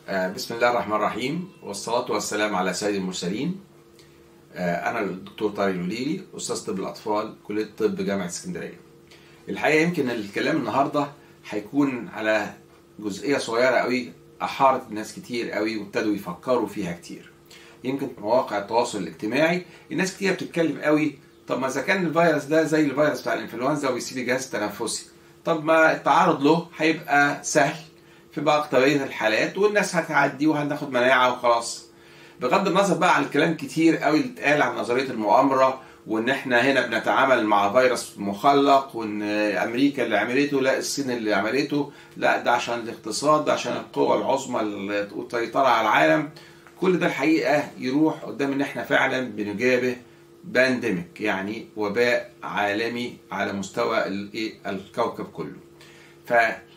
آه، بسم الله الرحمن الرحيم والصلاة والسلام على سيد المرسلين آه، أنا الدكتور طارق الوليلي أستاذ طب الأطفال كلية طب جامعة اسكندرية الحقيقة يمكن الكلام النهاردة هيكون على جزئية صغيرة قوي أحارت الناس كتير قوي وابتدوا يفكروا فيها كتير يمكن مواقع التواصل الاجتماعي الناس كتير بتتكلم قوي طب ما إذا كان الفيروس ده زي الفيروس بتاع الإنفلونزا وبيسيب الجهاز التنفسي طب ما التعرض له هيبقى سهل في بعض أكترية الحالات والناس هتعدي وهناخد مناعة وخلاص بغض النظر بقى عن الكلام كتير قوي اللي اتقال عن نظرية المؤامرة وان احنا هنا بنتعامل مع فيروس مخلق وان امريكا اللي عملته لا الصين اللي عملته لا ده عشان الاقتصاد ده عشان القوى العظمى السيطرة على العالم كل ده الحقيقة يروح قدام ان احنا فعلا بنجابه بانديميك يعني وباء عالمي على مستوى الايه الكوكب كله ف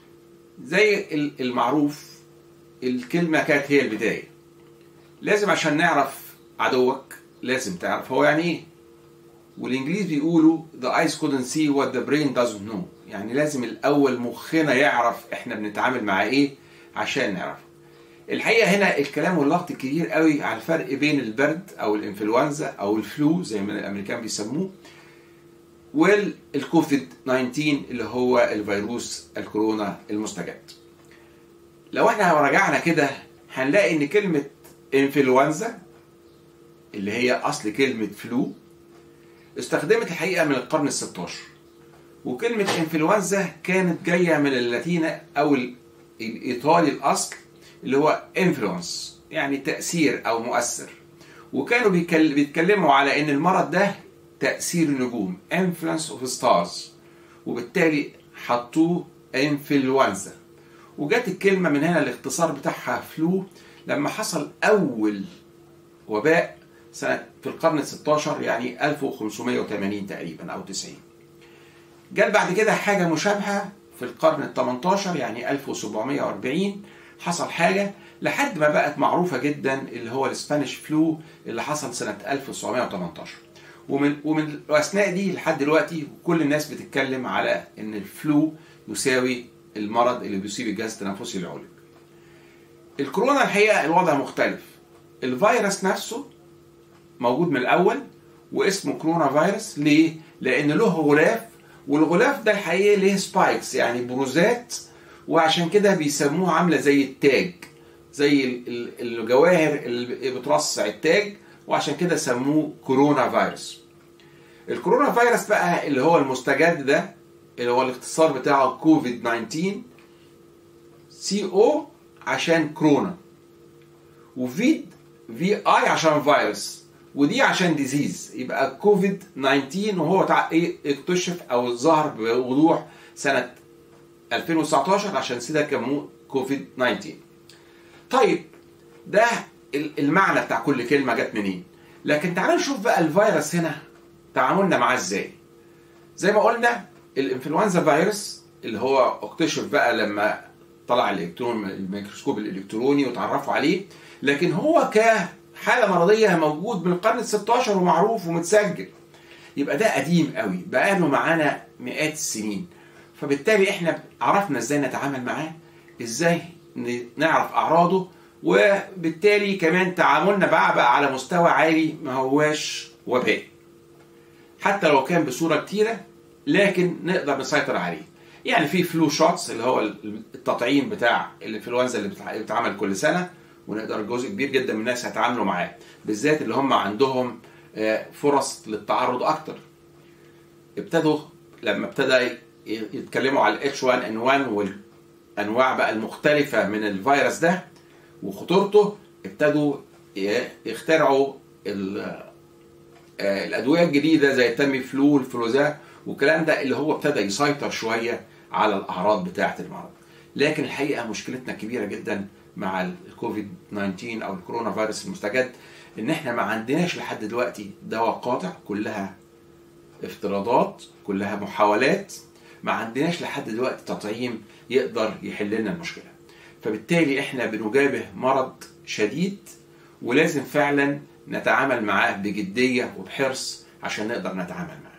زي المعروف الكلمة كانت هي البداية لازم عشان نعرف عدوك لازم تعرف هو يعني ايه والانجليز بيقولوا the eyes couldn't see what the brain doesn't know يعني لازم الاول مخنا يعرف احنا بنتعامل مع ايه عشان نعرف الحقيقه هنا الكلام واللغط الكبير قوي على الفرق بين البرد او الانفلونزا او الفلو زي ما الامريكان بيسموه والكوفيد 19 اللي هو الفيروس الكورونا المستجد لو احنا رجعنا كده هنلاقي ان كلمة انفلونزا اللي هي اصل كلمة فلو استخدمت الحقيقة من القرن ال16 وكلمة انفلونزا كانت جاية من اللاتينة او الايطالي الاصل اللي هو انفلونس يعني تأثير او مؤثر وكانوا بيتكلموا على ان المرض ده تأثير النجوم influence of stars وبالتالي حطوه انفلونزا وجت الكلمة من هنا الاختصار بتاعها فلو لما حصل أول وباء سنة في القرن ال 16 يعني 1580 تقريبا أو 90 جت بعد كده حاجة مشابهة في القرن ال 18 يعني 1740 حصل حاجة لحد ما بقت معروفة جدا اللي هو الاسبانيش فلو اللي حصل سنة 1918 ومن ومن الاثناء دي لحد دلوقتي كل الناس بتتكلم على ان الفلو يساوي المرض اللي بيصيب الجهاز التنفسي العلوي. الكورونا الحقيقه الوضع مختلف. الفيروس نفسه موجود من الاول واسمه كورونا فيروس ليه؟ لان له غلاف والغلاف ده الحقيقه ليه سبايكس يعني بروزات وعشان كده بيسموه عامله زي التاج زي الجواهر اللي بترصع التاج وعشان كده سموه كورونا فيروس الكورونا فيروس بقى اللي هو المستجد ده اللي هو الاختصار بتاعه كوفيد 19 سي او عشان كورونا وفيد في اي عشان فيروس ودي عشان ديزيز يبقى كوفيد 19 وهو تع... ايه اكتشف او ظهر بوضوح سنه 2019 عشان كده كموه كوفيد 19 طيب ده المعنى بتاع كل كلمه جت منين لكن تعالوا نشوف بقى الفيروس هنا تعاملنا معاه ازاي زي ما قلنا الانفلونزا فيروس اللي هو اكتشف بقى لما طلع الالكترون الميكروسكوب الالكتروني وتعرفوا عليه لكن هو كحاله مرضيه موجود من القرن ال 16 ومعروف ومتسجل يبقى ده قديم قوي بقى له معانا مئات السنين فبالتالي احنا عرفنا ازاي نتعامل معاه ازاي نعرف اعراضه وبالتالي كمان تعاملنا بقى, بقى على مستوى عالي ما هواش وباء حتى لو كان بصورة كتيرة لكن نقدر نسيطر عليه يعني في فلو شوتس اللي هو التطعيم بتاع الانفلونزا اللي بيتعمل كل سنة ونقدر جزء كبير جدا من الناس هيتعاملوا معاه بالذات اللي هم عندهم فرص للتعرض اكتر ابتدوا لما ابتدى يتكلموا على الاتش 1 ان 1 والانواع بقى المختلفة من الفيروس ده وخطورته ابتدوا يخترعوا الادويه الجديده زي التامي فلو والفلوزا والكلام ده اللي هو ابتدى يسيطر شويه على الاعراض بتاعه المرض لكن الحقيقه مشكلتنا كبيره جدا مع الكوفيد 19 او الكورونا فيروس المستجد ان احنا ما عندناش لحد دلوقتي دواء قاطع كلها افتراضات كلها محاولات ما عندناش لحد دلوقتي تطعيم يقدر يحل لنا المشكله فبالتالي احنا بنجابه مرض شديد ولازم فعلا نتعامل معاه بجديه وبحرص عشان نقدر نتعامل معاه